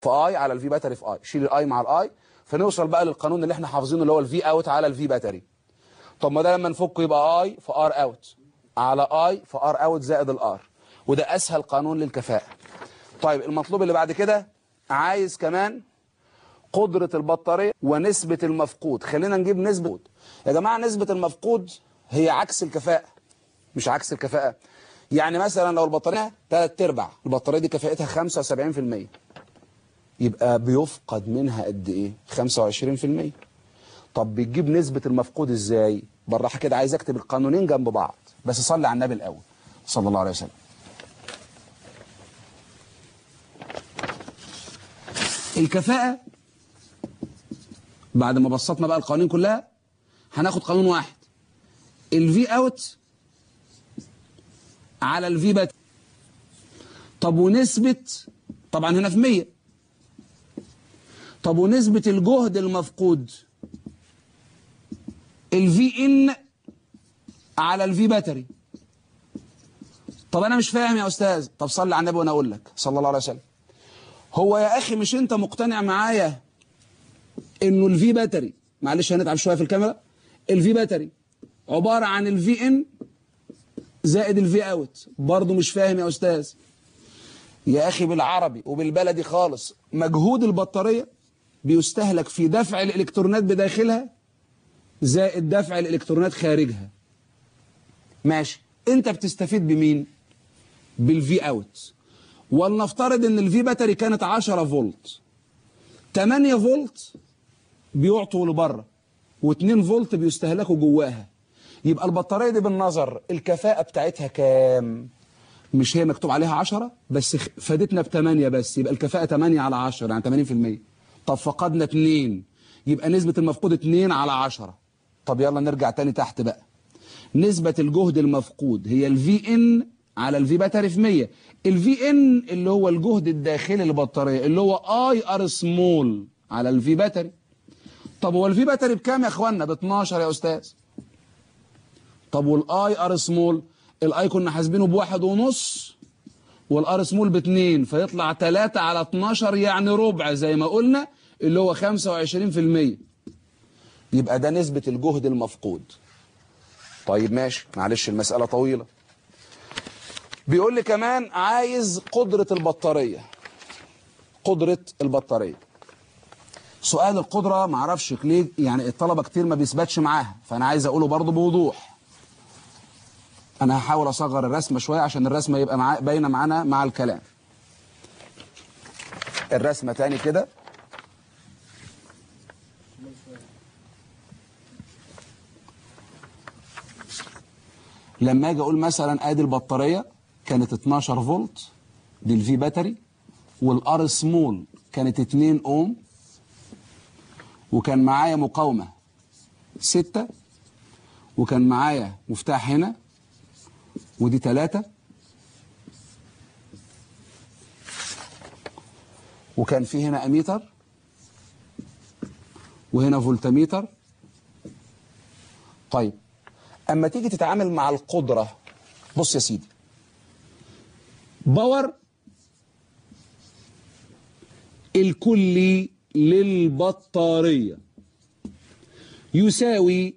في اي على الفي باتري في اي شيل الاي مع الاي فنوصل بقى للقانون اللي احنا حافظينه اللي هو الفي اوت على الفي باتري طب ما ده لما نفكه يبقى اي في ار اوت على اي في ار اوت زائد الار وده اسهل قانون للكفاءه طيب المطلوب اللي بعد كده عايز كمان قدرة البطارية ونسبة المفقود خلينا نجيب نسبة يا جماعة نسبة المفقود هي عكس الكفاءة مش عكس الكفاءة يعني مثلا لو البطارية 3 ارباع البطارية دي كفاءتها 75% يبقى بيفقد منها قد ايه 25% طب بتجيب نسبة المفقود ازاي بالراحة كده عايز اكتب القانونين جنب بعض بس صلي على النبي الاول صلى الله عليه وسلم الكفاءة بعد ما بسطنا بقى القوانين كلها هناخد قانون واحد الفي اوت على الفي بات طب ونسبة طبعا هنا في 100 طب ونسبة الجهد المفقود الفي ان على الفي باتري طب انا مش فاهم يا استاذ طب صلي على النبي وانا اقول لك صلى الله عليه وسلم هو يا اخي مش انت مقتنع معايا انه الفي باتري معلش هنتعب شويه في الكاميرا الفي باتري عباره عن الفي ان زائد الفي اوت برضه مش فاهم يا استاذ يا اخي بالعربي وبالبلدي خالص مجهود البطاريه بيستهلك في دفع الالكترونات بداخلها زائد دفع الالكترونات خارجها ماشي انت بتستفيد بمين بالفي اوت ولنفترض ان الفي باتري كانت 10 فولت 8 فولت بيعطوا لبره و2 فولت بيستهلكوا جواها يبقى البطارية دي بالنظر الكفاءة بتاعتها كام مش هي مكتوب عليها 10 بس فادتنا ب 8 بس يبقى الكفاءة 8 على 10 يعني 80% طب فقدنا 2 يبقى نسبة المفقود 2 على 10 طب يلا نرجع تاني تحت بقى نسبة الجهد المفقود هي الفي ان على الفي باتري في 100 الفي ان اللي هو الجهد الداخلي للبطارية اللي هو اي ار سمول على الفي باتري طب هو الفي باتري بكام يا اخوانا ب 12 يا استاذ طب والاي ار سمول الاي كنا حاسبينه بواحد ونص والار سمول باتنين فيطلع 3 على 12 يعني ربع زي ما قلنا اللي هو 25% يبقى ده نسبة الجهد المفقود طيب ماشي معلش المسألة طويلة بيقول لي كمان عايز قدرة البطارية قدرة البطارية سؤال القدرة معرفش ليه يعني الطلبة كتير ما بيثبتش معاها فأنا عايز أقوله برضو بوضوح أنا هحاول أصغر الرسمة شوية عشان الرسمة يبقى مع... باينة معانا مع الكلام الرسمة تاني كده لما اجي اقول مثلا ادي البطاريه كانت 12 فولت دي الفي باتري والار سمول كانت 2 اوم وكان معايا مقاومه 6 وكان معايا مفتاح هنا ودي 3 وكان في هنا اميتر وهنا فولتميتر طيب اما تيجي تتعامل مع القدرة بص يا سيدي باور الكلي للبطارية يساوي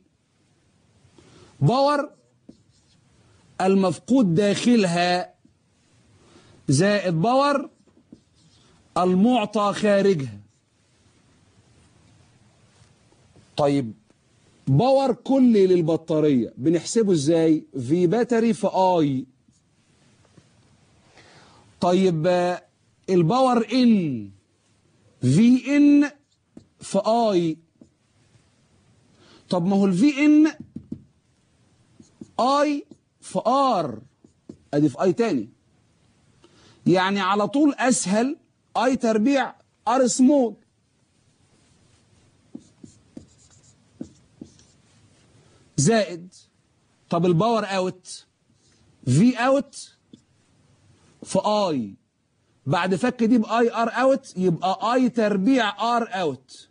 باور المفقود داخلها زائد باور المعطى خارجها طيب باور كلي للبطارية بنحسبه ازاي في باتري في اي طيب الباور ان في ان في اي طب ما هو الفي ان اي في ار ادي في اي تاني يعني على طول اسهل اي تربيع ار سمول زائد طب الباور اوت في اوت في اي بعد فك دي باي ار اوت يبقى اي تربيع ار اوت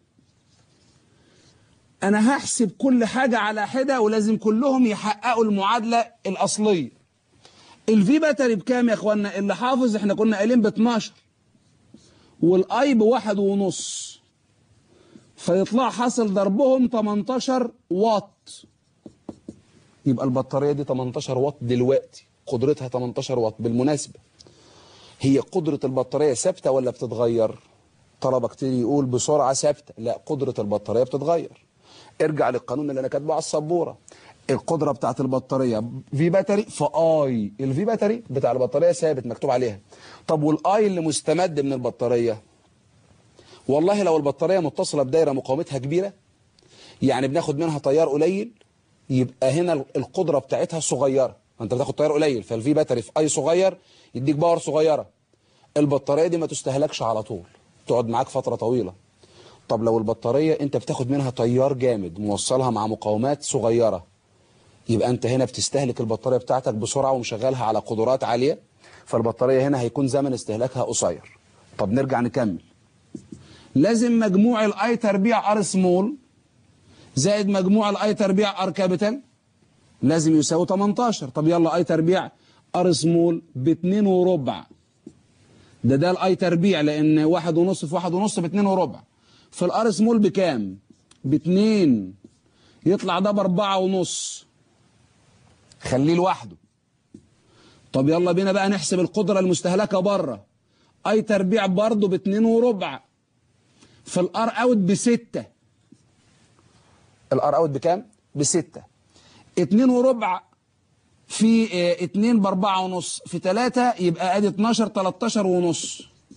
انا هحسب كل حاجة على حدة ولازم كلهم يحققوا المعادلة الاصلية الفي باتري بكام يا اخوانا اللي حافظ احنا كنا قايلين ب 12 والاي بواحد ونص فيطلع حاصل ضربهم 18 واط يبقى البطارية دي 18 واط دلوقتي قدرتها 18 واط بالمناسبة هي قدرة البطارية ثابتة ولا بتتغير طلبك تيجي يقول بسرعة ثابتة لا قدرة البطارية بتتغير ارجع للقانون اللي انا كاتبه على السبورة القدرة بتاعت البطارية في باتري في اي الفي باتري بتاع البطارية ثابت مكتوب عليها طب والاي اللي مستمد من البطارية والله لو البطارية متصلة بدايرة مقاومتها كبيرة يعني بناخد منها تيار قليل يبقى هنا القدرة بتاعتها صغيرة انت بتاخد تيار قليل فالفي باتري في اي صغير يديك باور صغيرة البطارية دي ما تستهلكش على طول تقعد معاك فترة طويلة طب لو البطارية انت بتاخد منها تيار جامد موصلها مع مقاومات صغيرة يبقى انت هنا بتستهلك البطارية بتاعتك بسرعة ومشغلها على قدرات عالية فالبطارية هنا هيكون زمن استهلاكها قصير طب نرجع نكمل لازم مجموع الاي تربيع ار سمول زائد مجموع الاي تربيع ار كابيتال لازم يساوي 18 طب يلا اي تربيع ار سمول باتنين وربع ده ده الاي تربيع لان واحد ونص في واحد ونص باتنين وربع في الار سمول بكام باتنين يطلع ده باربعة ونص خليه لوحده طب يلا بينا بقى نحسب القدرة المستهلكة بره اي تربيع برضه باتنين وربع في الار اوت بستة الار اوت بكام بستة اتنين وربع في اه اتنين باربعة ونص في تلاتة يبقى ادي اتناشر تلاتاشر ونص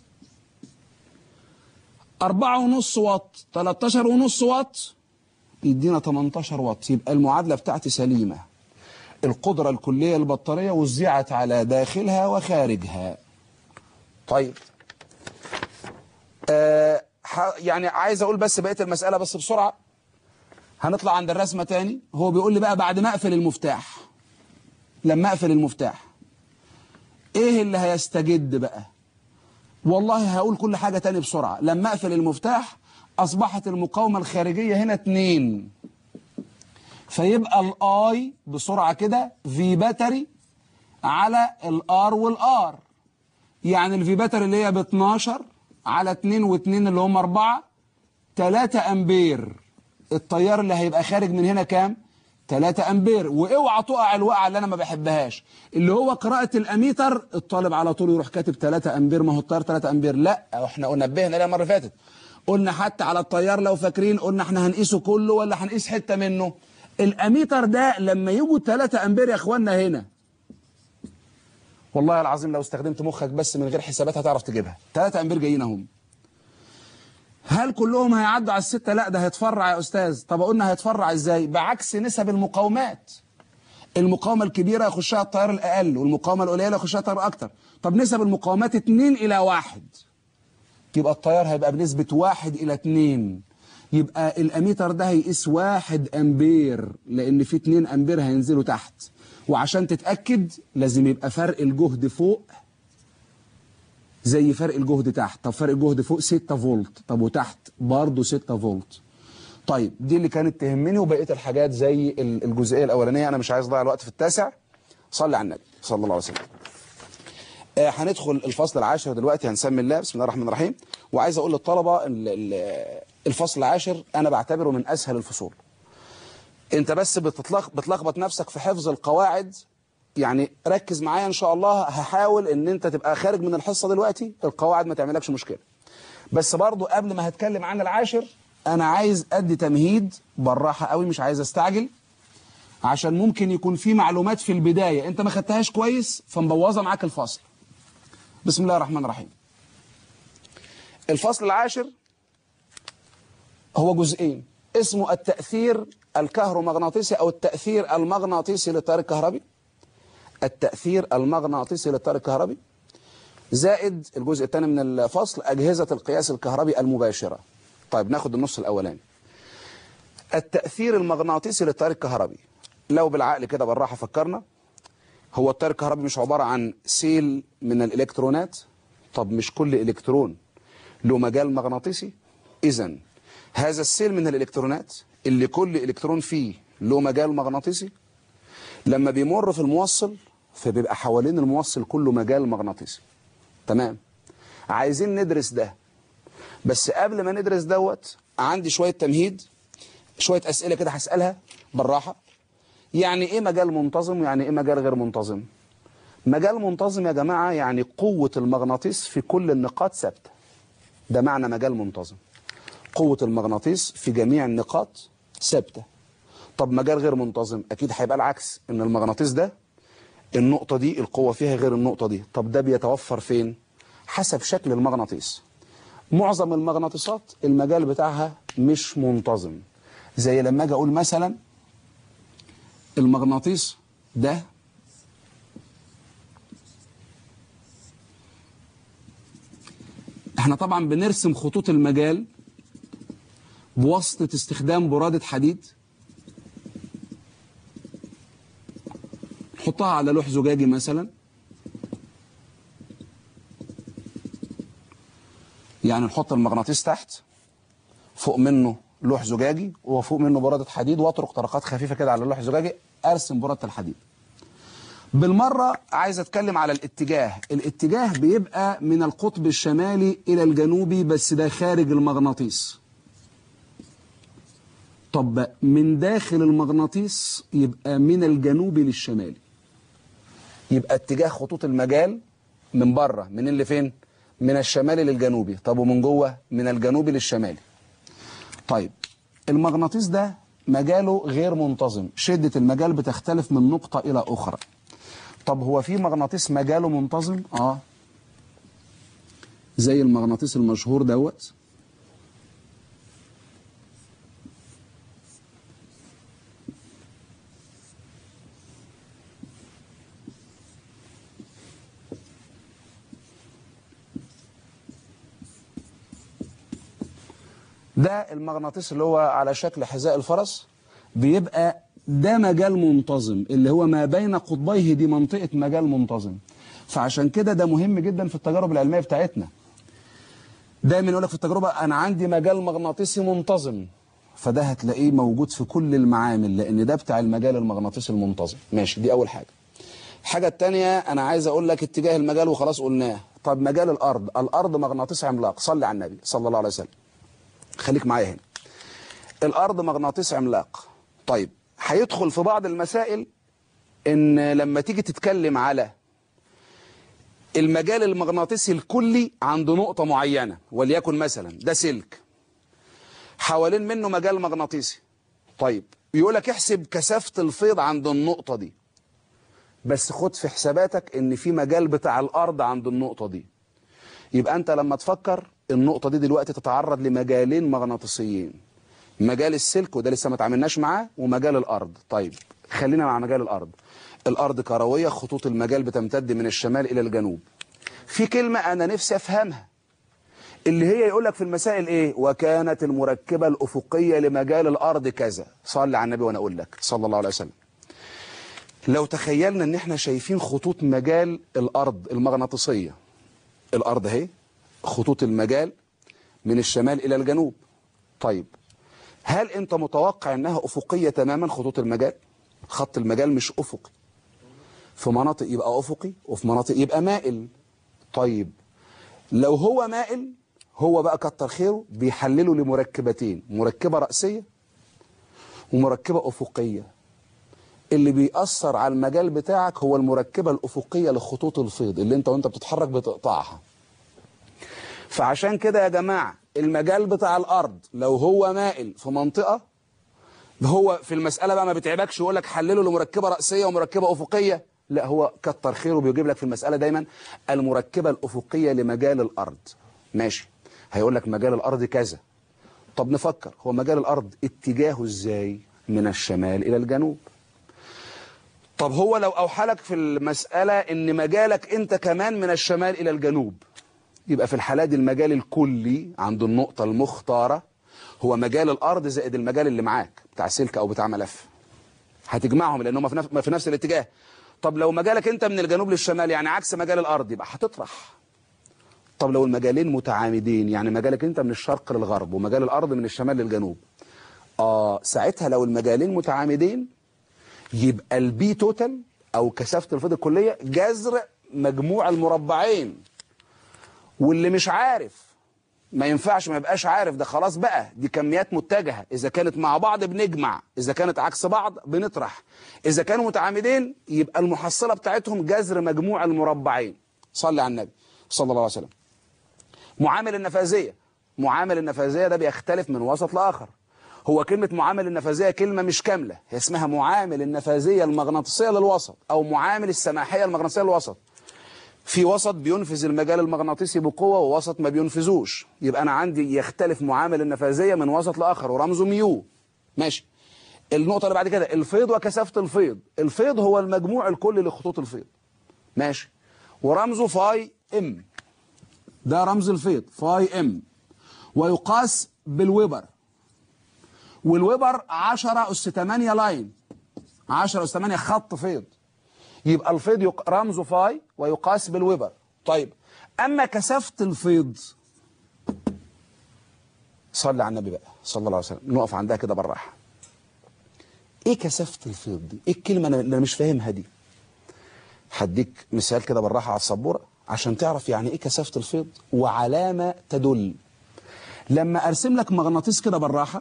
اربعة ونص واط تلاتاشر ونص واط يدينا تمنتاشر واط يبقى المعادلة بتاعتي سليمة القدرة الكلية للبطارية وزعت على داخلها وخارجها طيب آه يعني عايز اقول بس بقية المسألة بس بسرعة هنطلع عند الرسمة تاني هو بيقول لي بقى بعد ما اقفل المفتاح لما اقفل المفتاح ايه اللي هيستجد بقى والله هقول كل حاجة تاني بسرعة لما اقفل المفتاح اصبحت المقاومة الخارجية هنا اتنين فيبقى الاي بسرعة كده في باتري على الار والار يعني الفي باتري اللي هي ب 12 على 2 و2 اللي هم 4 3 امبير التيار اللي هيبقى خارج من هنا كام 3 امبير واوعى تقع الوقعه اللي انا ما بحبهاش اللي هو قراءه الاميتر الطالب على طول يروح كاتب 3 امبير ما هو التيار 3 امبير لا احنا نبهنا ليه المره اللي فاتت قلنا حتى على التيار لو فاكرين قلنا احنا هنقيسه كله ولا هنقيس حته منه الاميتر ده لما يجوا 3 امبير يا اخوانا هنا والله العظيم لو استخدمت مخك بس من غير حسابات هتعرف تجيبها 3 امبير جايين اهم هل كلهم هيعدوا على الستة لا ده هيتفرع يا أستاذ طب قلنا هيتفرع إزاي بعكس نسب المقاومات المقاومة الكبيرة يخشها التيار الأقل والمقاومة القليلة يخشها التيار أكتر طب نسب المقاومات 2 إلى 1 يبقى التيار هيبقى بنسبة 1 إلى 2 يبقى الأميتر ده هيقيس 1 أمبير لأن في 2 أمبير هينزلوا تحت وعشان تتأكد لازم يبقى فرق الجهد فوق زي فرق الجهد تحت طب فرق الجهد فوق 6 فولت طب وتحت برضه 6 فولت طيب دي اللي كانت تهمني وبقيه الحاجات زي الجزئيه الاولانيه انا مش عايز اضيع الوقت في التاسع صلي على النبي صلى الله عليه وسلم آه هندخل الفصل العاشر دلوقتي هنسمي الله بسم الله الرحمن الرحيم وعايز اقول للطلبه الفصل العاشر انا بعتبره من اسهل الفصول انت بس بتلخبط نفسك في حفظ القواعد يعني ركز معايا ان شاء الله هحاول ان انت تبقى خارج من الحصة دلوقتي القواعد ما تعملكش مشكلة بس برضو قبل ما هتكلم عن العاشر انا عايز ادي تمهيد بالراحة قوي مش عايز استعجل عشان ممكن يكون في معلومات في البداية انت ما خدتهاش كويس فمبوظة معاك الفصل بسم الله الرحمن الرحيم الفصل العاشر هو جزئين اسمه التأثير الكهرومغناطيسي او التأثير المغناطيسي للتيار الكهربي التأثير المغناطيسي للتيار الكهربي زائد الجزء الثاني من الفصل أجهزة القياس الكهربي المباشرة طيب ناخد النص الأولاني التأثير المغناطيسي للتيار الكهربي لو بالعقل كده بالراحة فكرنا هو التيار الكهربي مش عبارة عن سيل من الإلكترونات طب مش كل إلكترون له مجال مغناطيسي إذا هذا السيل من الإلكترونات اللي كل إلكترون فيه له مجال مغناطيسي لما بيمر في الموصل فبيبقى حوالين الموصل كله مجال مغناطيسي تمام عايزين ندرس ده بس قبل ما ندرس دوت عندي شوية تمهيد شوية أسئلة كده هسألها بالراحة يعني إيه مجال منتظم ويعني إيه مجال غير منتظم مجال منتظم يا جماعة يعني قوة المغناطيس في كل النقاط ثابتة ده معنى مجال منتظم قوة المغناطيس في جميع النقاط ثابتة طب مجال غير منتظم أكيد هيبقى العكس إن المغناطيس ده النقطة دي القوة فيها غير النقطة دي طب ده بيتوفر فين حسب شكل المغناطيس معظم المغناطيسات المجال بتاعها مش منتظم زي لما اجي اقول مثلا المغناطيس ده احنا طبعا بنرسم خطوط المجال بواسطة استخدام برادة حديد نحطها على لوح زجاجي مثلا يعني نحط المغناطيس تحت فوق منه لوح زجاجي وفوق منه برادة حديد واطرق طرقات خفيفة كده على اللوح الزجاجي ارسم برادة الحديد بالمرة عايز اتكلم على الاتجاه الاتجاه بيبقى من القطب الشمالي الى الجنوبي بس ده خارج المغناطيس طب من داخل المغناطيس يبقى من الجنوبي للشمالي يبقى اتجاه خطوط المجال من بره منين لفين من الشمالي للجنوبي طب ومن جوه من الجنوبي للشمالي طيب المغناطيس ده مجاله غير منتظم شدة المجال بتختلف من نقطة إلى أخرى طب هو في مغناطيس مجاله منتظم اه زي المغناطيس المشهور دوت ده المغناطيس اللي هو على شكل حذاء الفرس بيبقى ده مجال منتظم اللي هو ما بين قطبيه دي منطقة مجال منتظم فعشان كده ده مهم جدا في التجارب العلمية بتاعتنا دايما يقول لك في التجربة أنا عندي مجال مغناطيسي منتظم فده هتلاقيه موجود في كل المعامل لأن ده بتاع المجال المغناطيسي المنتظم ماشي دي أول حاجة الحاجة التانية أنا عايز أقول لك اتجاه المجال وخلاص قلناه طب مجال الأرض الأرض مغناطيس عملاق صلي على النبي صلى الله عليه وسلم خليك معايا هنا الأرض مغناطيس عملاق طيب هيدخل في بعض المسائل ان لما تيجي تتكلم على المجال المغناطيسي الكلي عند نقطة معينة وليكن مثلا ده سلك حوالين منه مجال مغناطيسي طيب يقول لك احسب كثافة الفيض عند النقطة دي بس خد في حساباتك ان في مجال بتاع الارض عند النقطة دي يبقى انت لما تفكر النقطة دي دلوقتي تتعرض لمجالين مغناطيسيين مجال السلك وده لسه ما تعاملناش معاه ومجال الارض طيب خلينا مع مجال الارض الارض كرويه خطوط المجال بتمتد من الشمال الى الجنوب في كلمه انا نفسي افهمها اللي هي يقول لك في المسائل ايه وكانت المركبه الافقيه لمجال الارض كذا صل على النبي وانا اقول لك صلى الله عليه وسلم لو تخيلنا ان احنا شايفين خطوط مجال الارض المغناطيسيه الارض اهي خطوط المجال من الشمال الى الجنوب طيب هل انت متوقع انها افقية تماما خطوط المجال خط المجال مش افقي في مناطق يبقى افقي وفي مناطق يبقى مائل طيب لو هو مائل هو بقى كتر خيره بيحلله لمركبتين مركبة رأسية ومركبة أفقية اللي بيأثر على المجال بتاعك هو المركبة الأفقية لخطوط الفيض اللي انت وانت بتتحرك بتقطعها فعشان كده يا جماعة المجال بتاع الأرض لو هو مائل في منطقة هو في المسألة بقى ما بتعبكش يقول لك حلله لمركبة رأسية ومركبة أفقية لا هو كتر خيره بيجيب لك في المسألة دايما المركبة الأفقية لمجال الأرض ماشي هيقول لك مجال الأرض كذا طب نفكر هو مجال الأرض اتجاهه ازاي من الشمال إلى الجنوب طب هو لو أوحلك في المسألة ان مجالك انت كمان من الشمال إلى الجنوب يبقى في الحالة دي المجال الكلي عند النقطة المختارة هو مجال الأرض زائد المجال اللي معاك بتاع سلك أو بتاع ملف هتجمعهم لأن هم في نفس, في نفس الاتجاه طب لو مجالك أنت من الجنوب للشمال يعني عكس مجال الأرض يبقى هتطرح طب لو المجالين متعامدين يعني مجالك أنت من الشرق للغرب ومجال الأرض من الشمال للجنوب آه ساعتها لو المجالين متعامدين يبقى البي توتال أو كثافة الفيض الكلية جذر مجموع المربعين واللي مش عارف ما ينفعش ما يبقاش عارف ده خلاص بقى دي كميات متجهة إذا كانت مع بعض بنجمع إذا كانت عكس بعض بنطرح إذا كانوا متعامدين يبقى المحصلة بتاعتهم جذر مجموع المربعين صلي على النبي صلى الله عليه وسلم معامل النفاذية معامل النفاذية ده بيختلف من وسط لآخر هو كلمة معامل النفاذية كلمة مش كاملة هي اسمها معامل النفاذية المغناطيسية للوسط أو معامل السماحية المغناطيسية للوسط في وسط بينفذ المجال المغناطيسي بقوة ووسط ما بينفذوش يبقى أنا عندي يختلف معامل النفاذية من وسط لآخر ورمزه ميو ماشي النقطة اللي بعد كده الفيض وكثافة الفيض الفيض هو المجموع الكلي لخطوط الفيض ماشي ورمزه فاي ام ده رمز الفيض فاي ام ويقاس بالويبر والويبر 10 أس 8 لاين 10 أس 8 خط فيض يبقى الفيض يق... رمزه فاي ويقاس بالويبر طيب أما كثافة الفيض صلي على النبي بقى صلى الله عليه وسلم نقف عندها كده بالراحة ايه كثافة الفيض دي ايه الكلمة اللي انا مش فاهمها دي هديك مثال كده بالراحة على السبورة عشان تعرف يعني ايه كثافة الفيض وعلامة تدل لما ارسم لك مغناطيس كده بالراحة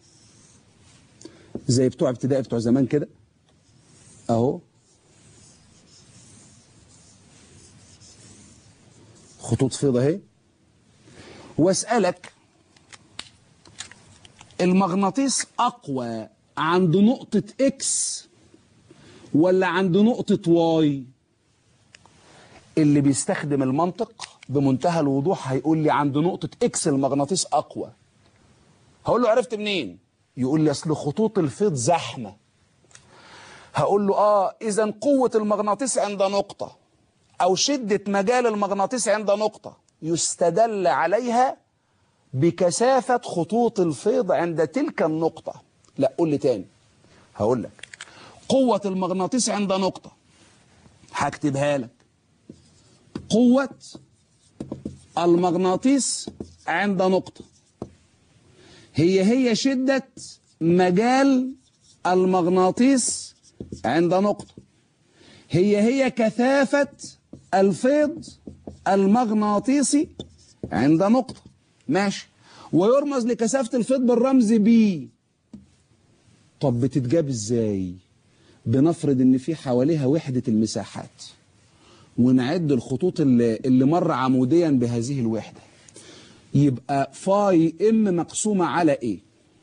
زي بتوع ابتدائي بتوع زمان كده اهو خطوط فيض اهي واسالك المغناطيس اقوى عند نقطة اكس ولا عند نقطة واي اللي بيستخدم المنطق بمنتهى الوضوح هيقول لي عند نقطة اكس المغناطيس اقوى هقول له عرفت منين يقول لي اصل خطوط الفيض زحمة هقول له اه اذا قوة المغناطيس عند نقطة او شدة مجال المغناطيس عند نقطة يستدل عليها بكثافة خطوط الفيض عند تلك النقطة لا قول لي تاني هقول لك قوة المغناطيس عند نقطة هكتبها لك قوة المغناطيس عند نقطة هي هي شدة مجال المغناطيس عند نقطة هي هي كثافة الفيض المغناطيسي عند نقطة ماشي ويرمز لكثافة الفيض بالرمز بي طب بتتجاب ازاي بنفرض ان في حواليها وحدة المساحات ونعد الخطوط اللي, اللي مر عموديا بهذه الوحدة يبقى فاي ام مقسومة على ايه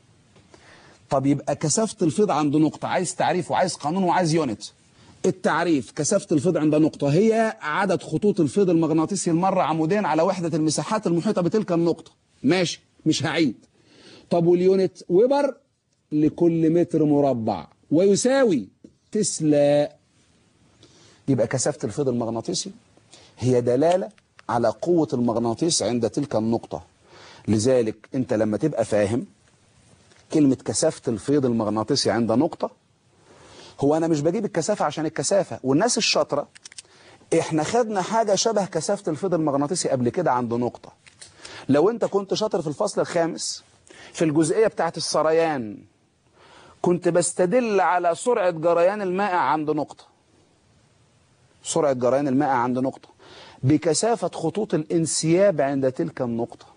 طب يبقى كثافة الفيض عند نقطة عايز تعريف وعايز قانون وعايز يونت التعريف كثافة الفيض عند نقطة هي عدد خطوط الفيض المغناطيسي المرة عموديا على وحدة المساحات المحيطة بتلك النقطة ماشي مش هعيد طب واليونت ويبر لكل متر مربع ويساوي تسلا يبقى كثافة الفيض المغناطيسي هي دلالة على قوة المغناطيس عند تلك النقطة لذلك انت لما تبقى فاهم كلمة كثافة الفيض المغناطيسي عند نقطة هو انا مش بجيب الكثافة عشان الكثافة والناس الشاطرة احنا خدنا حاجة شبه كثافة الفيض المغناطيسي قبل كده عند نقطة لو انت كنت شاطر في الفصل الخامس في الجزئية بتاعت السريان كنت بستدل على سرعة جريان الماء عند نقطة سرعة جريان الماء عند نقطة بكثافة خطوط الانسياب عند تلك النقطة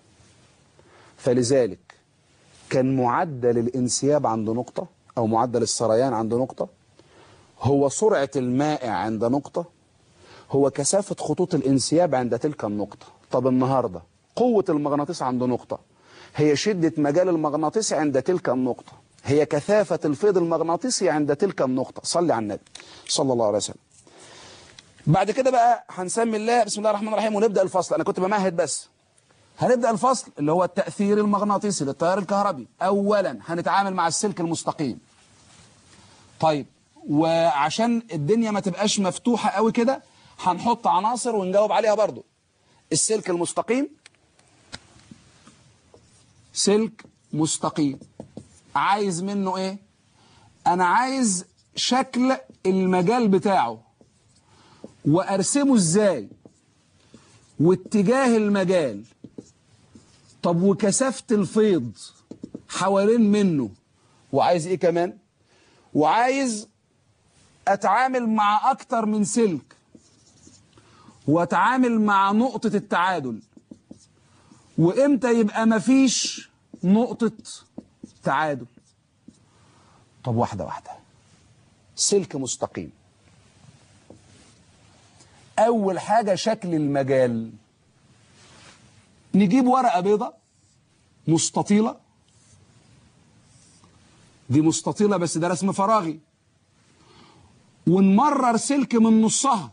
فلذلك كان معدل الانسياب عند نقطة أو معدل السريان عند نقطة هو سرعة الماء عند نقطة هو كثافة خطوط الانسياب عند تلك النقطة طب النهاردة قوة المغناطيس عند نقطة هي شدة مجال المغناطيس عند تلك النقطة هي كثافة الفيض المغناطيسي عند تلك النقطة صلي على النبي صلى الله عليه وسلم بعد كده بقى هنسمي الله بسم الله الرحمن الرحيم ونبدأ الفصل أنا كنت بمهد بس هنبدأ الفصل اللي هو التأثير المغناطيسي للتيار الكهربي أولا هنتعامل مع السلك المستقيم طيب وعشان الدنيا ما تبقاش مفتوحة قوي كده هنحط عناصر ونجاوب عليها برضو السلك المستقيم سلك مستقيم عايز منه ايه انا عايز شكل المجال بتاعه وارسمه ازاي واتجاه المجال طب وكثافة الفيض حوالين منه وعايز ايه كمان وعايز اتعامل مع اكتر من سلك واتعامل مع نقطة التعادل وامتى يبقى مفيش نقطة تعادل طب واحدة واحدة سلك مستقيم أول حاجة شكل المجال نجيب ورقة بيضة مستطيلة دي مستطيلة بس ده رسم فراغي ونمرر سلك من نصها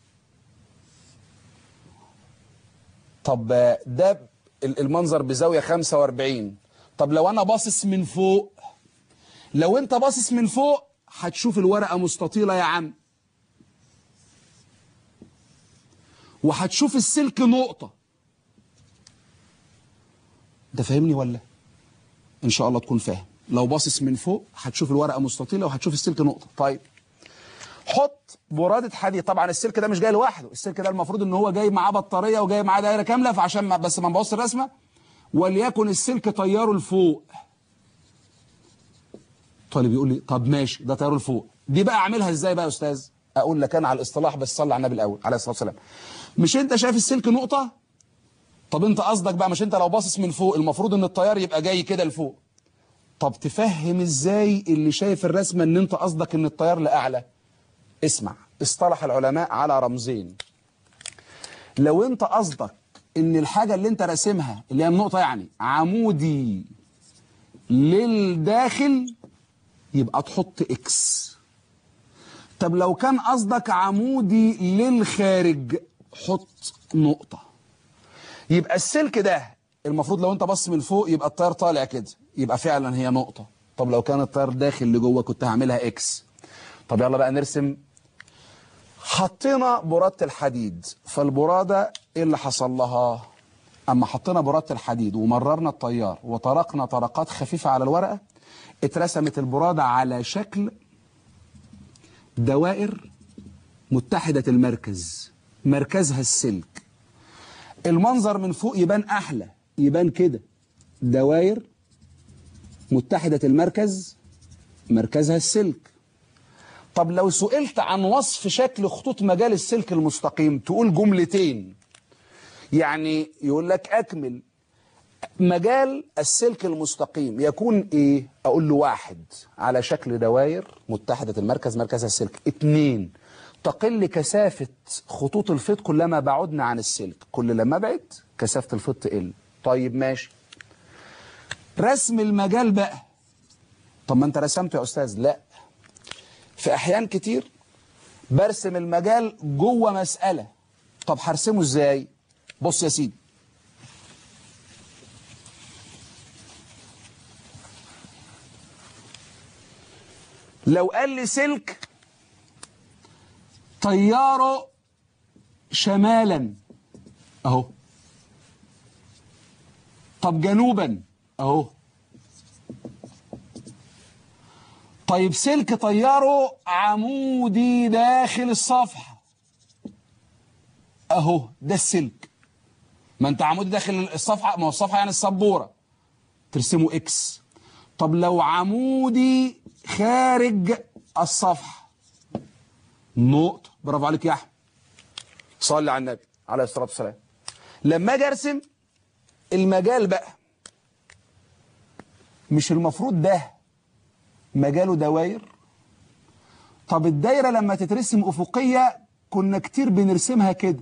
طب ده المنظر بزاوية 45 طب لو أنا باصص من فوق لو أنت باصص من فوق هتشوف الورقة مستطيلة يا عم وهتشوف السلك نقطة ده فاهمني ولا ان شاء الله تكون فاهم لو باصص من فوق هتشوف الورقة مستطيلة وهتشوف السلك نقطة طيب حط برادة حديد طبعا السلك ده مش جاي لوحده السلك ده المفروض ان هو جاي معاه بطارية وجاي معاه دايرة كاملة فعشان ما بس ما نبوظش الرسمة وليكن السلك طياره لفوق طالب يقول لي طب ماشي ده طياره لفوق دي بقى اعملها ازاي بقى يا استاذ اقول لك انا على الاصطلاح بس صلي على النبي الاول عليه الصلاه والسلام مش انت شايف السلك نقطه طب انت قصدك بقى مش انت لو باصص من فوق المفروض ان الطيار يبقى جاي كده لفوق طب تفهم ازاي اللي شايف الرسمه ان انت قصدك ان الطيار لاعلى اسمع اصطلح العلماء على رمزين لو انت قصدك ان الحاجه اللي انت راسمها اللي هي النقطه يعني عمودي للداخل يبقى تحط اكس طب لو كان قصدك عمودي للخارج حط نقطة يبقى السلك ده المفروض لو انت بص من فوق يبقى الطيار طالع كده يبقى فعلا هي نقطة طب لو كان الطيار داخل لجوه كنت هعملها اكس طب يلا بقى نرسم حطينا برادة الحديد فالبرادة ايه اللي حصل لها اما حطينا برادة الحديد ومررنا الطيار وطرقنا طرقات خفيفة على الورقة اترسمت البرادة على شكل دوائر متحدة المركز مركزها السلك المنظر من فوق يبان أحلى يبان كده دوائر متحدة المركز مركزها السلك طب لو سئلت عن وصف شكل خطوط مجال السلك المستقيم تقول جملتين يعني يقول لك أكمل مجال السلك المستقيم يكون ايه اقول له واحد على شكل دوائر متحدة المركز مركزها السلك اتنين تقل كثافة خطوط الفيض كلما بعدنا عن السلك كل لما بعد كثافة الفيض تقل طيب ماشي رسم المجال بقى طب ما انت رسمته يا استاذ لا في احيان كتير برسم المجال جوه مسألة طب هرسمه ازاي بص يا سيدي لو قال لي سلك طياره شمالا اهو طب جنوبا اهو طيب سلك طياره عمودي داخل الصفحة اهو ده السلك ما انت عمودي داخل الصفحة ما هو الصفحة يعني السبورة ترسمه اكس طب لو عمودي خارج الصفحة نقطة برافو عليك يا احمد صلي على النبي عليه الصلاة والسلام لما اجي ارسم المجال بقى مش المفروض ده مجاله دواير طب الدايرة لما تترسم أفقية كنا كتير بنرسمها كده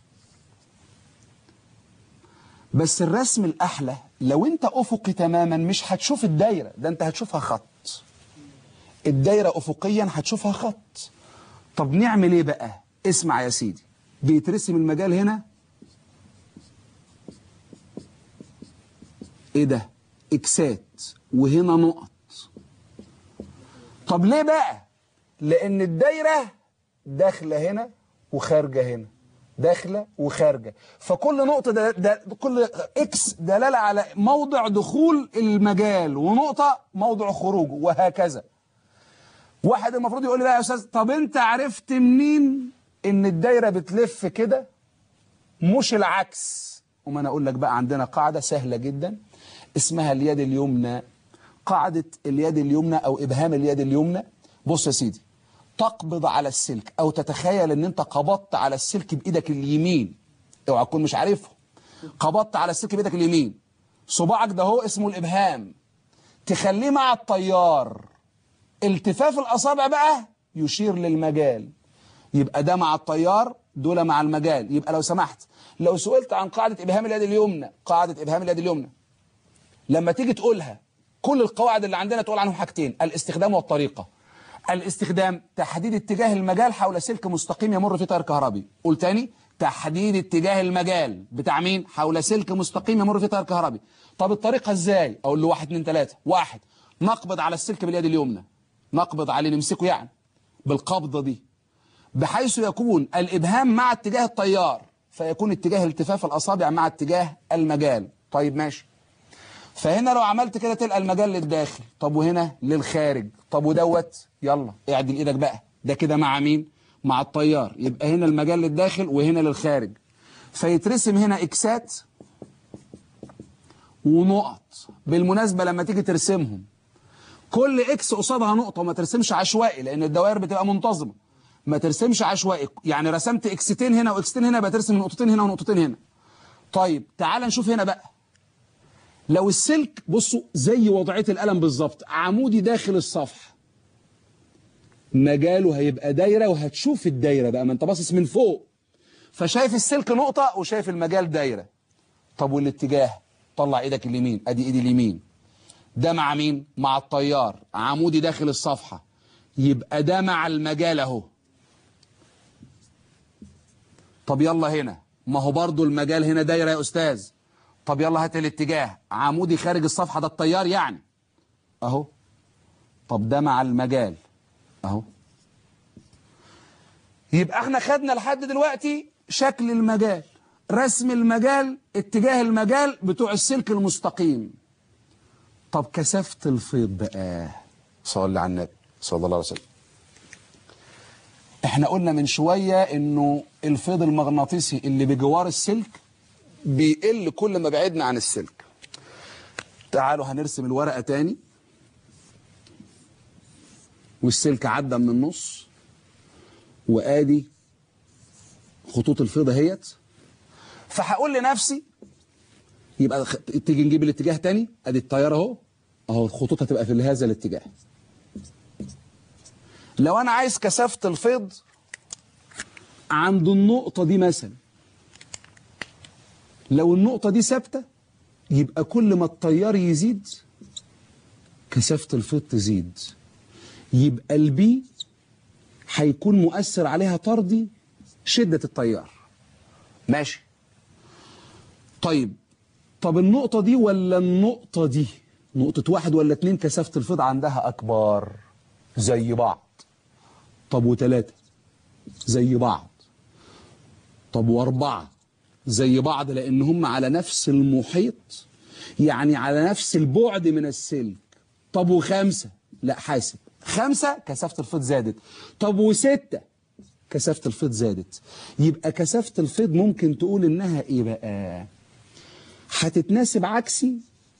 بس الرسم الأحلى لو انت أفقي تماما مش هتشوف الدايرة ده انت هتشوفها خط الدايرة أفقيا هتشوفها خط طب نعمل ايه بقى اسمع يا سيدي بيترسم المجال هنا ايه ده اكسات وهنا نقط طب ليه بقى لان الدايرة داخلة هنا وخارجة هنا داخلة وخارجة فكل نقطة ده, ده كل اكس دلالة على موضع دخول المجال ونقطة موضع خروجه وهكذا واحد المفروض يقول لي بقى يا استاذ طب انت عرفت منين ان الدايرة بتلف كده مش العكس وما انا اقول لك بقى عندنا قاعدة سهلة جدا اسمها اليد اليمنى قاعدة اليد اليمنى او ابهام اليد اليمنى بص يا سيدي تقبض على السلك او تتخيل ان انت قبضت على السلك بايدك اليمين اوعى تكون مش عارفه قبضت على السلك بايدك اليمين صباعك ده هو اسمه الابهام تخليه مع التيار التفاف الاصابع بقى يشير للمجال يبقى ده مع التيار دول مع المجال يبقى لو سمحت لو سئلت عن قاعدة إبهام اليد اليمنى قاعدة إبهام اليد اليمنى لما تيجي تقولها كل القواعد اللي عندنا تقول عنهم حاجتين الاستخدام والطريقة الاستخدام تحديد اتجاه المجال حول سلك مستقيم يمر فيه تيار كهربي قول تاني تحديد اتجاه المجال بتاع مين حول سلك مستقيم يمر فيه تيار كهربي طب الطريقة ازاي اقول له واحد اتنين تلاتة واحد نقبض على السلك باليد اليمنى نقبض عليه نمسكه يعني بالقبضة دي بحيث يكون الإبهام مع اتجاه التيار فيكون اتجاه التفاف الأصابع مع اتجاه المجال طيب ماشي فهنا لو عملت كده تلقى المجال للداخل طب وهنا للخارج طب ودوت يلا اعدل ايدك بقى ده كده مع مين مع التيار يبقى هنا المجال للداخل وهنا للخارج فيترسم هنا اكسات ونقط بالمناسبة لما تيجي ترسمهم كل اكس قصادها نقطة ما ترسمش عشوائي لان الدوائر بتبقى منتظمة ما ترسمش عشوائي يعني رسمت اكستين هنا واكستين هنا بترسم نقطتين هنا ونقطتين هنا طيب تعال نشوف هنا بقى لو السلك بصوا زي وضعية القلم بالظبط عمودي داخل الصفحة مجاله هيبقى دايرة وهتشوف الدايرة بقى ما انت باصص من فوق فشايف السلك نقطة وشايف المجال دايرة طب والاتجاه طلع ايدك اليمين ادي ايدي اليمين ده مع مين مع التيار عمودي داخل الصفحة يبقى ده مع المجال اهو طب يلا هنا ما هو برضو المجال هنا دايرة يا أستاذ طب يلا هات الاتجاه عمودي خارج الصفحة ده التيار يعني أهو طب ده مع المجال أهو يبقى احنا خدنا لحد دلوقتي شكل المجال رسم المجال اتجاه المجال بتوع السلك المستقيم طب كثافة الفيض بقى صلى على النبي صلى الله عليه وسلم احنا قلنا من شوية انه الفيض المغناطيسي اللي بجوار السلك بيقل كل ما بعدنا عن السلك تعالوا هنرسم الورقة تاني والسلك عدى من النص وادي خطوط الفيض اهيت فهقول لنفسي يبقى تيجي نجيب الاتجاه تاني ادي التيار اهو اهو الخطوط هتبقى في هذا الاتجاه لو انا عايز كثافة الفيض عند النقطة دي مثلا لو النقطة دي ثابتة يبقى كل ما التيار يزيد كثافة الفيض تزيد يبقى البي هيكون مؤثر عليها طردي شدة التيار ماشي طيب طب النقطة دي ولا النقطة دي نقطة واحد ولا اتنين كثافة الفيض عندها أكبر زي بعض طب وتلاتة زي بعض طب واربعة زي بعض لان هم على نفس المحيط يعني على نفس البعد من السلك طب وخمسة لا حاسب خمسة كثافة الفيض زادت طب وستة كثافة الفيض زادت يبقى كثافة الفيض ممكن تقول انها ايه بقى هتتناسب عكسي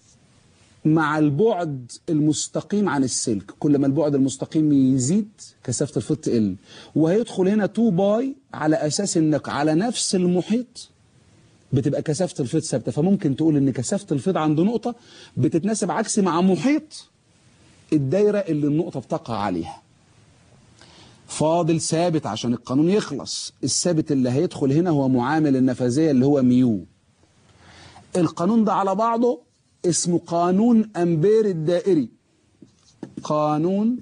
مع البعد المستقيم عن السلك كل ما البعد المستقيم يزيد كثافة الفيض تقل وهيدخل هنا 2 باي على أساس انك على نفس المحيط بتبقى كثافة الفيض ثابتة فممكن تقول ان كثافة الفيض عند نقطة بتتناسب عكسي مع محيط الدايرة اللي النقطة بتقع عليها فاضل ثابت عشان القانون يخلص الثابت اللي هيدخل هنا هو معامل النفاذية اللي هو ميو القانون ده على بعضه اسمه قانون أمبير الدائري قانون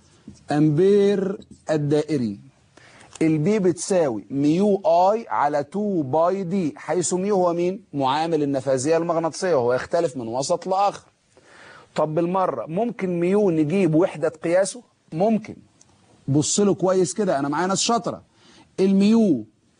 أمبير الدائري البي بتساوي ميو اي على 2 باي دي حيث ميو هو مين معامل النفاذية المغناطيسية وهو يختلف من وسط لآخر طب بالمرة ممكن ميو نجيب وحدة قياسه ممكن بص له كويس كده انا معايا ناس شاطرة الميو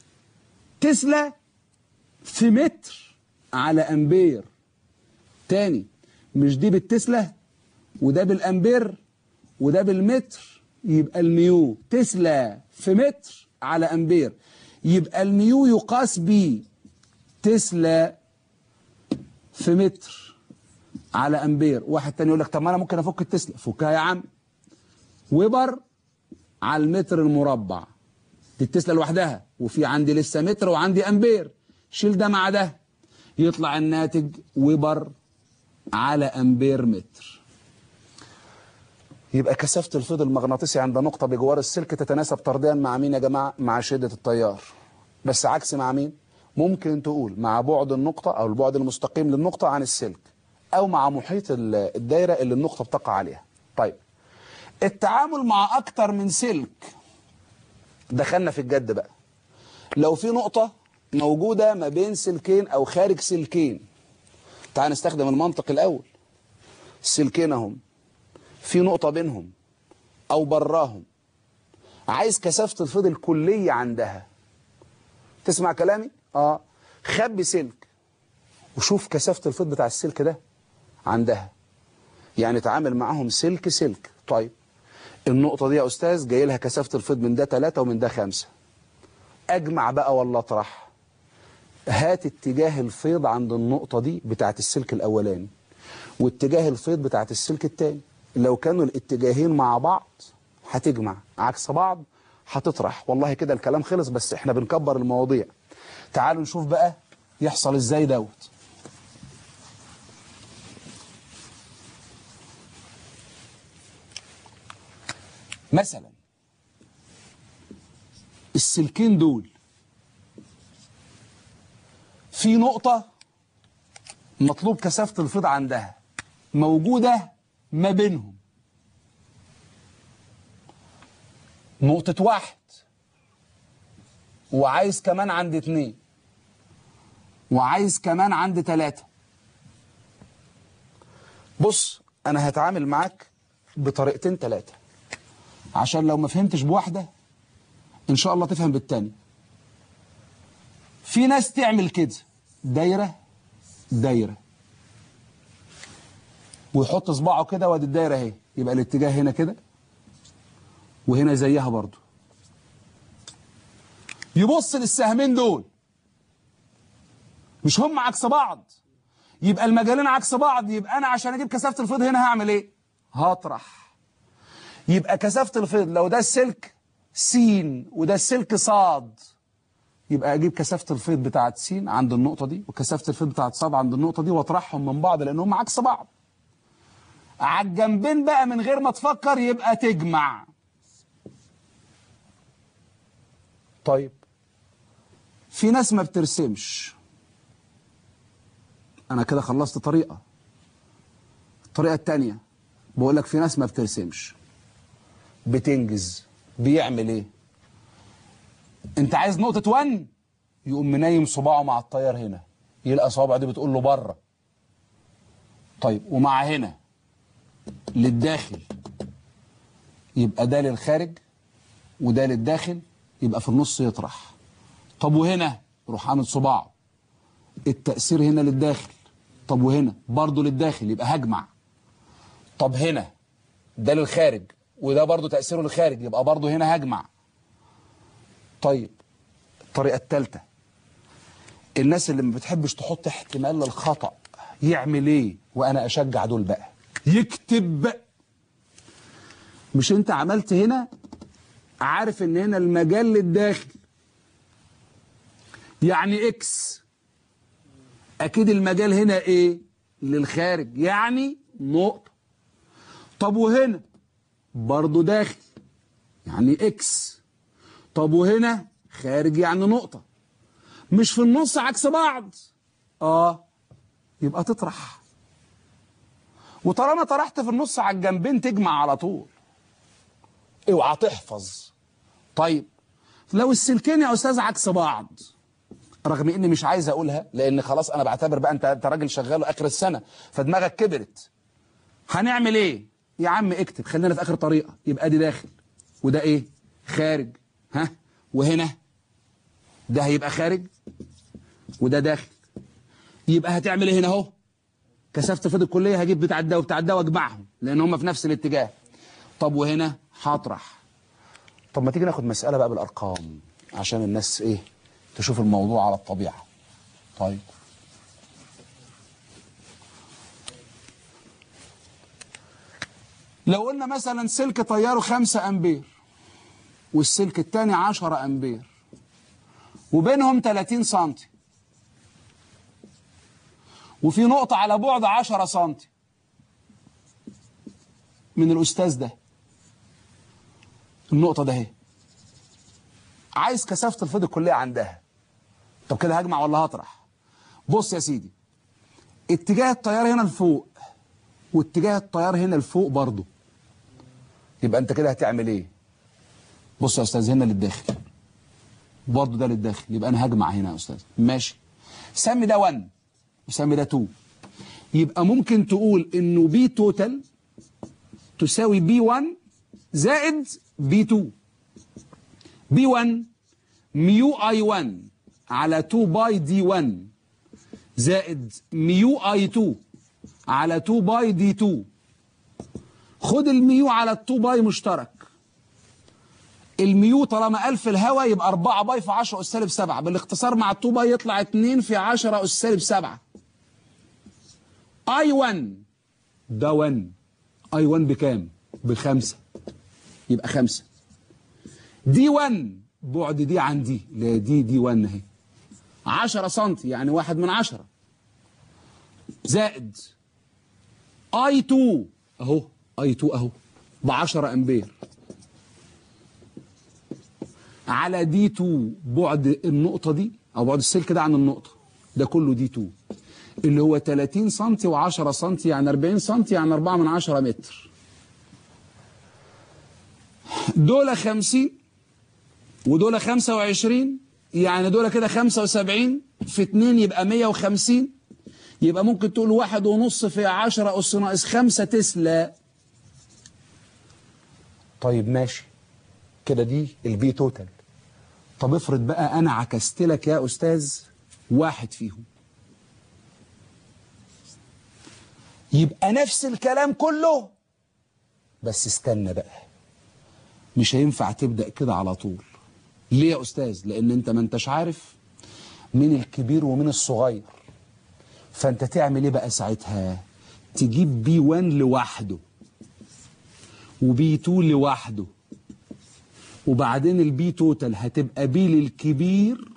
تسلا في متر على امبير تاني مش دي بالتسلا وده بالامبير وده بالمتر يبقى الميو تسلا في متر على امبير يبقى الميو يقاس ب تسلا في متر على امبير واحد تاني يقول لك طب ما انا ممكن افك التسلا فكها يا عم ويبر على المتر المربع دي التسلا لوحدها وفي عندي لسه متر وعندي امبير شيل ده مع ده يطلع الناتج وبر على أمبير متر يبقى كثافة الفيض المغناطيسي عند نقطة بجوار السلك تتناسب طرديا مع مين يا جماعة؟ مع شدة التيار بس عكس مع مين؟ ممكن تقول مع بعد النقطة أو البعد المستقيم للنقطة عن السلك أو مع محيط الدايرة اللي النقطة بتقع عليها طيب التعامل مع أكتر من سلك دخلنا في الجد بقى لو في نقطة موجودة ما بين سلكين أو خارج سلكين تعال نستخدم المنطق الأول السلكين اهم في نقطة بينهم أو براهم عايز كثافة الفيض الكلية عندها تسمع كلامي؟ آه خبي سلك وشوف كثافة الفيض بتاع السلك ده عندها يعني تعامل معاهم سلك سلك طيب النقطة دي يا أستاذ جاي لها كثافة الفيض من ده 3 ومن ده 5 أجمع بقى ولا أطرح هات اتجاه الفيض عند النقطة دي بتاعت السلك الأولاني واتجاه الفيض بتاعت السلك التاني لو كانوا الاتجاهين مع بعض هتجمع عكس بعض هتطرح والله كده الكلام خلص بس احنا بنكبر المواضيع تعالوا نشوف بقى يحصل ازاي دوت مثلا السلكين دول في نقطة مطلوب كثافة الفيض عندها موجودة ما بينهم نقطة واحد وعايز كمان عند اتنين وعايز كمان عند تلاتة بص انا هتعامل معاك بطريقتين تلاتة عشان لو ما فهمتش بواحدة ان شاء الله تفهم بالتاني في ناس تعمل كده دايرة دايرة ويحط صباعه كده وادي الدايرة اهي يبقى الاتجاه هنا كده وهنا زيها برضو يبص للسهمين دول مش هم عكس بعض يبقى المجالين عكس بعض يبقى انا عشان اجيب كثافة الفيض هنا هعمل ايه هطرح يبقى كثافة الفيض لو ده السلك س وده السلك صاد يبقى اجيب كثافة الفيض بتاعت س عند النقطة دي وكثافة الفيض بتاعت صاد عند النقطة دي واطرحهم من بعض لانهم عكس بعض على الجنبين بقى من غير ما تفكر يبقى تجمع طيب في ناس ما بترسمش انا كده خلصت طريقة الطريقة التانية بقول لك في ناس ما بترسمش بتنجز بيعمل ايه انت عايز نقطة ون يقوم منيم صباعه مع الطيار هنا يلقى صوابع دي بتقول له بره طيب ومع هنا للداخل يبقى ده للخارج وده للداخل يبقى في النص يطرح طب وهنا روح عامل صباعه التأثير هنا للداخل طب وهنا برضه للداخل يبقى هجمع طب هنا ده للخارج وده برضه تأثيره للخارج يبقى برضه هنا هجمع طيب الطريقة الثالثة الناس اللي ما بتحبش تحط احتمال للخطأ يعمل ايه وانا اشجع دول بقى يكتب مش انت عملت هنا عارف ان هنا المجال للداخل يعني اكس اكيد المجال هنا ايه للخارج يعني نقطة طب وهنا برضو داخل يعني اكس طب وهنا خارج يعني نقطة مش في النص عكس بعض اه يبقى تطرح وطالما طرحت في النص على الجنبين تجمع على طول اوعى تحفظ طيب لو السلكين يا استاذ عكس بعض رغم اني مش عايز اقولها لان خلاص انا بعتبر بقى انت انت راجل شغال اخر السنه فدماغك كبرت هنعمل ايه يا عم اكتب خلينا في اخر طريقه يبقى دي داخل وده ايه خارج ها وهنا ده هيبقى خارج وده داخل يبقى هتعمل ايه هنا اهو كثافه الفيض الكليه هجيب بتاع ده وبتاع ده واجمعهم لان هم في نفس الاتجاه طب وهنا هطرح طب ما تيجي ناخد مساله بقى بالارقام عشان الناس ايه تشوف الموضوع على الطبيعه طيب لو قلنا مثلا سلك تياره 5 امبير والسلك الثاني 10 امبير وبينهم 30 سنتي وفي نقطة على بعد 10 سنتي من الأستاذ ده النقطة ده اهي عايز كثافة الفيض الكلية عندها طب كده هجمع ولا هطرح بص يا سيدي اتجاه التيار هنا لفوق واتجاه التيار هنا لفوق برضه يبقى انت كده هتعمل ايه بص يا استاذ هنا للداخل برضه ده للداخل يبقى انا هجمع هنا يا استاذ ماشي سمي ده 1 وسمي ده 2 يبقى ممكن تقول انه بي توتال تساوي بي 1 زائد بي 2 بي 1 ميو اي 1 على 2 باي دي 1 زائد ميو اي 2 على 2 باي دي 2 خد الميو على 2 باي مشترك الميو طالما 1000 الهواء يبقى 4 باي في 10 اس سالب 7 بالاختصار مع 2 باي يطلع 2 في 10 اس سالب 7 اي 1 ده 1 اي 1 بكام بخمسة يبقى خمسة دي 1 بعد دي عن دي لا دي دي 1 اهي 10 سم يعني واحد من 10 زائد اي 2 اهو اي 2 اهو ب 10 امبير على دي 2 بعد النقطة دي او بعد السلك ده عن النقطة ده كله دي 2 اللي هو 30 سم و10 سم يعني 40 سم يعني 4 من 10 متر دول 50 ودول 25 يعني دول كده 75 في 2 يبقى 150 يبقى ممكن تقول واحد ونص في 10 أس ناقص 5 تسلا طيب ماشي كده دي البي توتال طب افرض بقى أنا عكست لك يا أستاذ واحد فيهم يبقى نفس الكلام كله بس استنى بقى مش هينفع تبدأ كده على طول ليه يا أستاذ لأن أنت ما أنتش عارف مين الكبير ومين الصغير فأنت تعمل إيه بقى ساعتها تجيب بي 1 لوحده وبي 2 لوحده وبعدين البي توتال هتبقى بي للكبير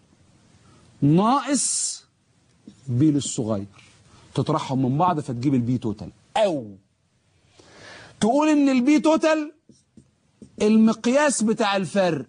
ناقص بي للصغير تطرحهم من بعض فتجيب البي توتال او تقول ان البي توتال المقياس بتاع الفرق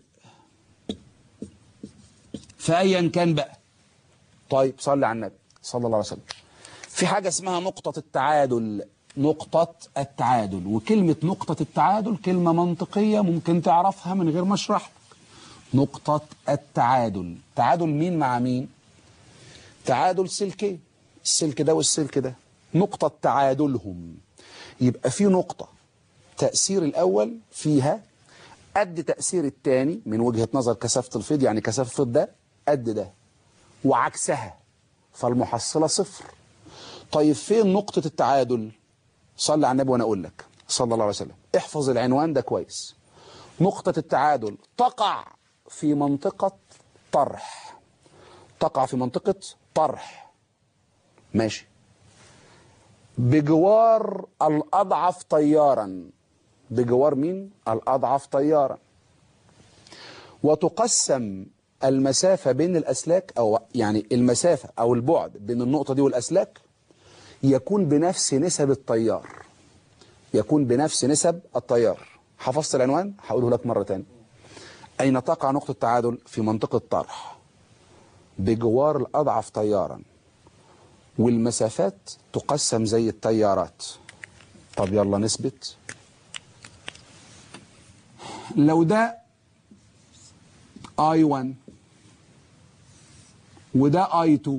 فايا كان بقى طيب صلي على النبي صلى الله عليه وسلم في حاجة اسمها نقطة التعادل نقطة التعادل وكلمة نقطة التعادل كلمة منطقية ممكن تعرفها من غير ما اشرح لك نقطة التعادل تعادل مين مع مين تعادل سلكين السلك ده والسلك ده نقطة تعادلهم يبقى في نقطة تأثير الأول فيها قد تأثير الثاني من وجهة نظر كثافة الفيض يعني كثافة الفيض ده قد ده وعكسها فالمحصلة صفر طيب فين نقطة التعادل صلي على النبي وانا اقول لك صلى الله عليه وسلم احفظ العنوان ده كويس نقطة التعادل تقع في منطقة طرح تقع في منطقة طرح ماشي بجوار الأضعف طيارا بجوار مين؟ الأضعف طيارا وتقسم المسافة بين الأسلاك أو يعني المسافة أو البعد بين النقطة دي والأسلاك يكون بنفس نسب التيار يكون بنفس نسب التيار حفظت العنوان هقوله لك مرة تانية أين تقع نقطة التعادل في منطقة طرح بجوار الأضعف تيارا والمسافات تقسم زي التيارات طب يلا نثبت لو ده I1 وده I2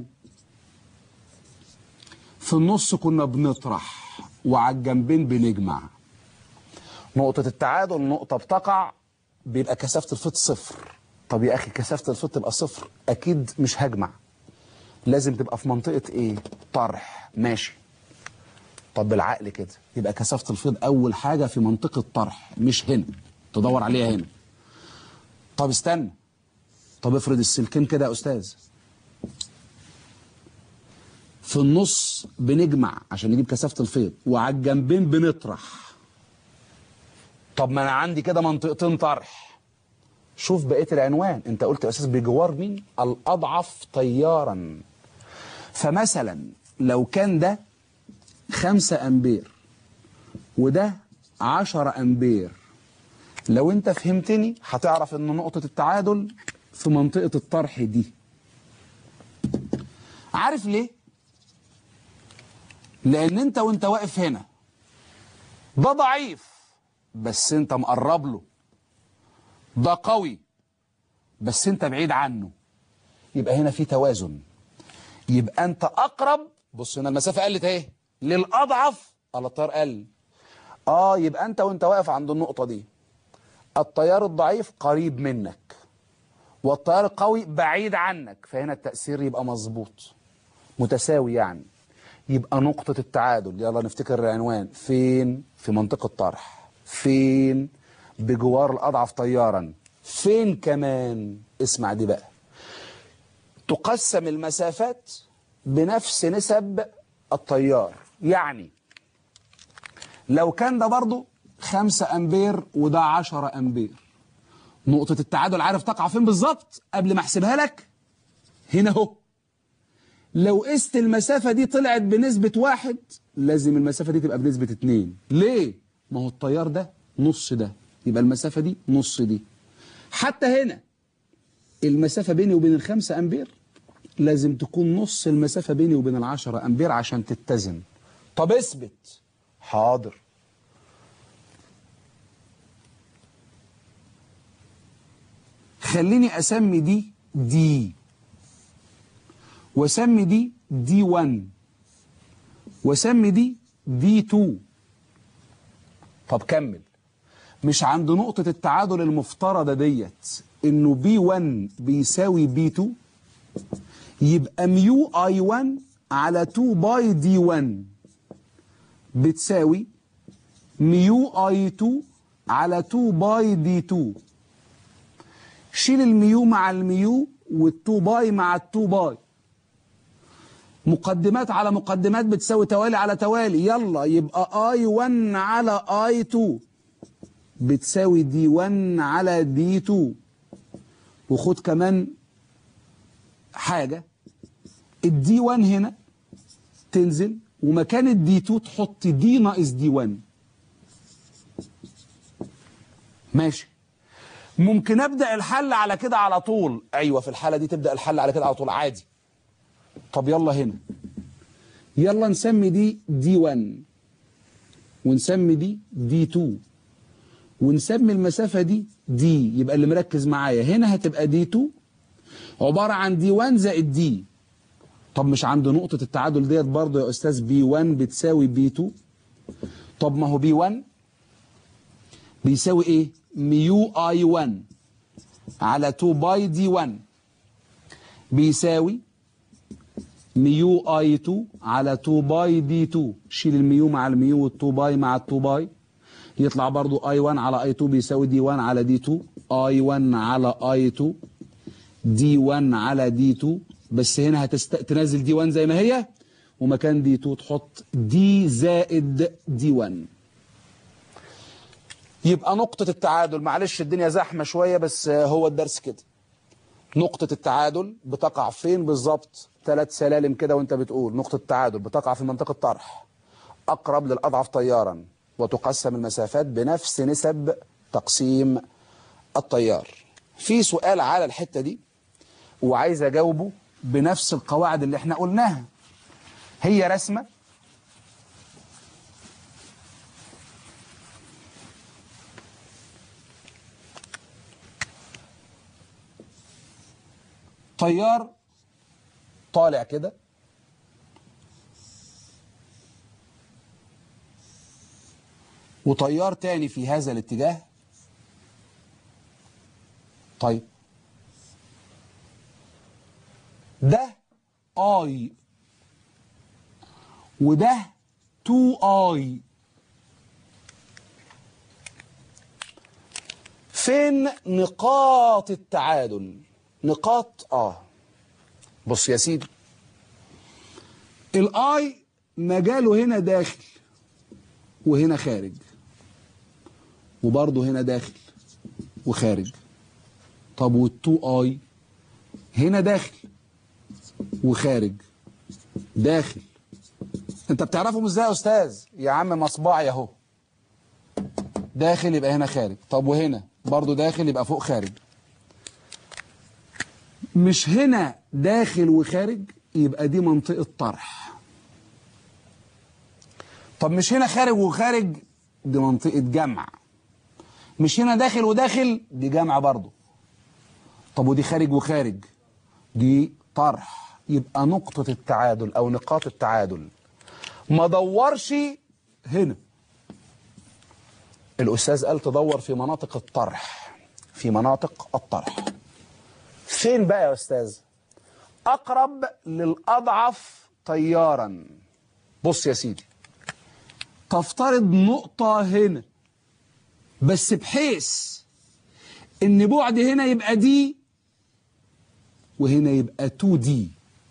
في النص كنا بنطرح وعلى الجنبين بنجمع نقطة التعادل نقطة بتقع بيبقى كثافة الفيض صفر طب يا أخي كثافة الفيض تبقى صفر أكيد مش هجمع لازم تبقى في منطقة إيه طرح ماشي طب بالعقل كده يبقى كثافة الفيض أول حاجة في منطقة طرح مش هنا تدور عليها هنا طب استنى طب افرض السلكين كده يا أستاذ في النص بنجمع عشان نجيب كثافة الفيض وعلى الجنبين بنطرح طب ما انا عندي كده منطقتين طرح شوف بقية العنوان انت قلت اساس بجوار مين الاضعف تيارا فمثلا لو كان ده خمسة أمبير وده عشرة أمبير لو أنت فهمتني هتعرف أن نقطة التعادل في منطقة الطرح دي عارف ليه؟ لأن أنت وأنت واقف هنا ده ضعيف بس أنت مقرب له ده قوي بس أنت بعيد عنه يبقى هنا في توازن يبقى أنت أقرب بص هنا المسافة قلت اهي للأضعف على التيار قل آه يبقى أنت وأنت واقف عند النقطة دي التيار الضعيف قريب منك والتيار القوي بعيد عنك فهنا التأثير يبقى مظبوط متساوي يعني يبقى نقطة التعادل يلا نفتكر العنوان فين في منطقة طرح فين بجوار الأضعف تيارا فين كمان اسمع دي بقى تقسم المسافات بنفس نسب التيار يعني لو كان ده برضو خمسة أمبير وده عشرة أمبير نقطة التعادل عارف تقع فين بالظبط قبل ما احسبها لك هنا اهو لو قست المسافة دي طلعت بنسبة واحد لازم المسافة دي تبقى بنسبة اتنين ليه؟ ما هو التيار ده نص ده يبقى المسافة دي نص دي حتى هنا المسافة بيني وبين الخمسة أمبير لازم تكون نص المسافة بيني وبين العشرة أمبير عشان تتزن طب اثبت حاضر خليني أسمي دي دي واسمي دي دي 1 واسمي دي دي 2 طب كمل مش عند نقطة التعادل المفترضة ديت انه بي 1 بيساوي بي 2 يبقى ميو اي 1 على 2 باي دي 1 بتساوي ميو اي 2 على 2 باي دي 2 شيل الميو مع الميو وال2 باي مع ال2 باي مقدمات على مقدمات بتساوي توالي على توالي يلا يبقى اي 1 على اي 2 بتساوي دي 1 على دي 2 وخد كمان حاجة الدي 1 هنا تنزل ومكان الدي 2 تحط دي ناقص دي 1 ماشي ممكن ابدا الحل على كده على طول ايوه في الحاله دي تبدا الحل على كده على طول عادي طب يلا هنا يلا نسمي دي دي 1 ونسمي دي دي 2 ونسمي المسافه دي دي يبقى اللي مركز معايا هنا هتبقى دي 2 عباره عن دي 1 زائد دي طب مش عند نقطه التعادل ديت برضه يا استاذ بي 1 بتساوي بي 2 طب ما هو بي 1 بيساوي ايه ميو اي 1 على 2 باي دي 1 بيساوي ميو اي 2 على 2 باي دي 2 شيل الميو مع الميو وال2 باي مع ال2 باي يطلع برضو اي 1 على اي 2 بيساوي دي 1 على دي 2 اي 1 على اي 2 دي 1 على دي 2 بس هنا هتست... تنزل دي 1 زي ما هي ومكان دي 2 تحط دي زائد دي 1 يبقى نقطة التعادل معلش الدنيا زحمة شوية بس هو الدرس كده نقطة التعادل بتقع فين بالظبط ثلاث سلالم كده وانت بتقول نقطة التعادل بتقع في منطقة طرح أقرب للأضعف تيارا وتقسم المسافات بنفس نسب تقسيم التيار في سؤال على الحتة دي وعايز أجاوبه بنفس القواعد اللي احنا قلناها هي رسمة تيار طالع كده وتيار تاني في هذا الاتجاه طيب ده اي وده 2 اي فين نقاط التعادل نقاط اه بص يا سيدي الاي مجاله هنا داخل وهنا خارج وبرضه هنا داخل وخارج طب والتو اي هنا داخل وخارج داخل انت بتعرفهم ازاي يا استاذ يا عم مصباعي اهو داخل يبقى هنا خارج طب وهنا برضو داخل يبقى فوق خارج مش هنا داخل وخارج يبقى دي منطقة طرح طب مش هنا خارج وخارج دي منطقة جمع مش هنا داخل وداخل دي جمع برضو طب ودي خارج وخارج دي طرح يبقى نقطة التعادل أو نقاط التعادل ما دورش هنا الأستاذ قال تدور في مناطق الطرح في مناطق الطرح فين بقى يا أستاذ أقرب للأضعف تيارا بص يا سيدي تفترض نقطة هنا بس بحيث ان بعد هنا يبقى دي وهنا يبقى 2 دي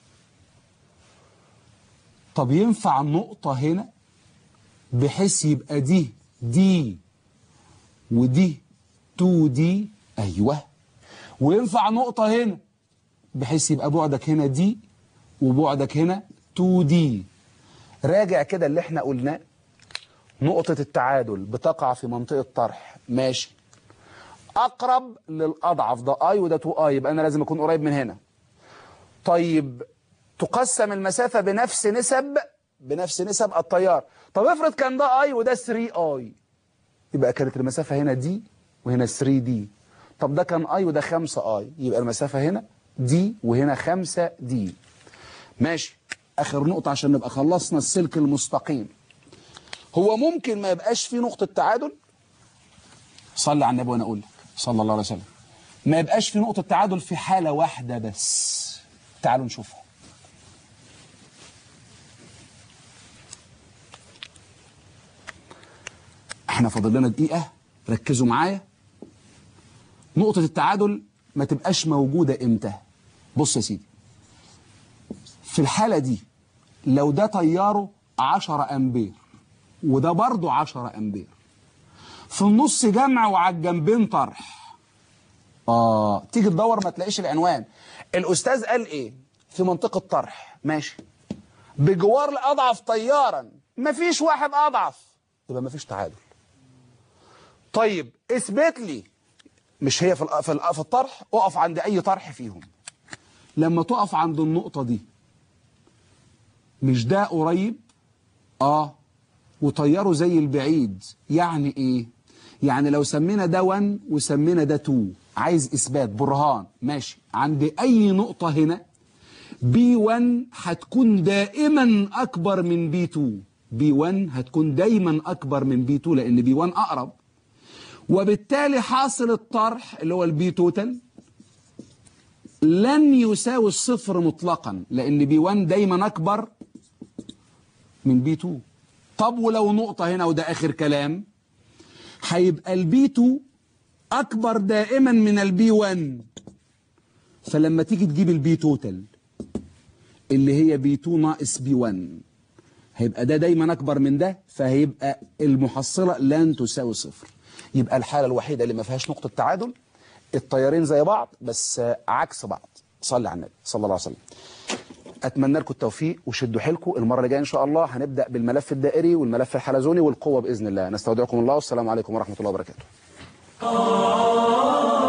طب ينفع نقطة هنا بحيث يبقى دي دي ودي 2 دي ايوه وينفع نقطة هنا بحيث يبقى بعدك هنا دي وبعدك هنا 2 دي راجع كده اللي احنا قلناه نقطة التعادل بتقع في منطقة طرح ماشي أقرب للأضعف ده أي وده 2 أي يبقى أنا لازم أكون قريب من هنا طيب تقسم المسافة بنفس نسب بنفس نسب التيار طب افرض كان ده أي وده 3 أي يبقى كانت المسافة هنا دي وهنا 3 دي طب ده كان أي وده 5 أي يبقى المسافة هنا دي وهنا 5 دي ماشي آخر نقطة عشان نبقى خلصنا السلك المستقيم هو ممكن ما يبقاش فيه نقطة تعادل صلي على النبي وانا اقول لك صلى الله عليه وسلم ما يبقاش في نقطة تعادل في حالة واحدة بس تعالوا نشوفها احنا فاضل لنا دقيقة ركزوا معايا نقطة التعادل ما تبقاش موجودة امتى بص يا سيدي في الحالة دي لو ده تياره 10 أمبير وده برضه 10 أمبير في النص جمع وعلى الجنبين طرح آه تيجي تدور ما تلاقيش العنوان الأستاذ قال إيه في منطقة طرح ماشي بجوار الأضعف طيارا مفيش واحد أضعف يبقى مفيش تعادل طيب اثبت لي مش هي في الأ- في الأ- في الطرح اقف عند أي طرح فيهم لما تقف عند النقطة دي مش ده قريب اه وطيره زي البعيد يعني ايه يعني لو سمينا ده 1 وسمينا ده 2 عايز اثبات برهان ماشي عند اي نقطة هنا بي 1 هتكون دائما اكبر من بي 2 بي 1 هتكون دايما اكبر من بي 2 لان بي 1 اقرب وبالتالي حاصل الطرح اللي هو البي توتال لن يساوي الصفر مطلقا لان بي 1 دايما اكبر من بي 2 طب ولو نقطة هنا وده آخر كلام هيبقى البي 2 أكبر دائما من البي 1 فلما تيجي تجيب البي توتال اللي هي بي 2 ناقص بي 1 هيبقى ده دايما أكبر من ده فهيبقى المحصلة لن تساوي صفر يبقى الحالة الوحيدة اللي ما فيهاش نقطة تعادل الطيارين زي بعض بس عكس بعض صلي على النبي صلى الله عليه وسلم اتمنى لكم التوفيق وشدوا حيلكم المره اللي جايه ان شاء الله هنبدا بالملف الدائري والملف الحلزوني والقوه باذن الله نستودعكم الله والسلام عليكم ورحمه الله وبركاته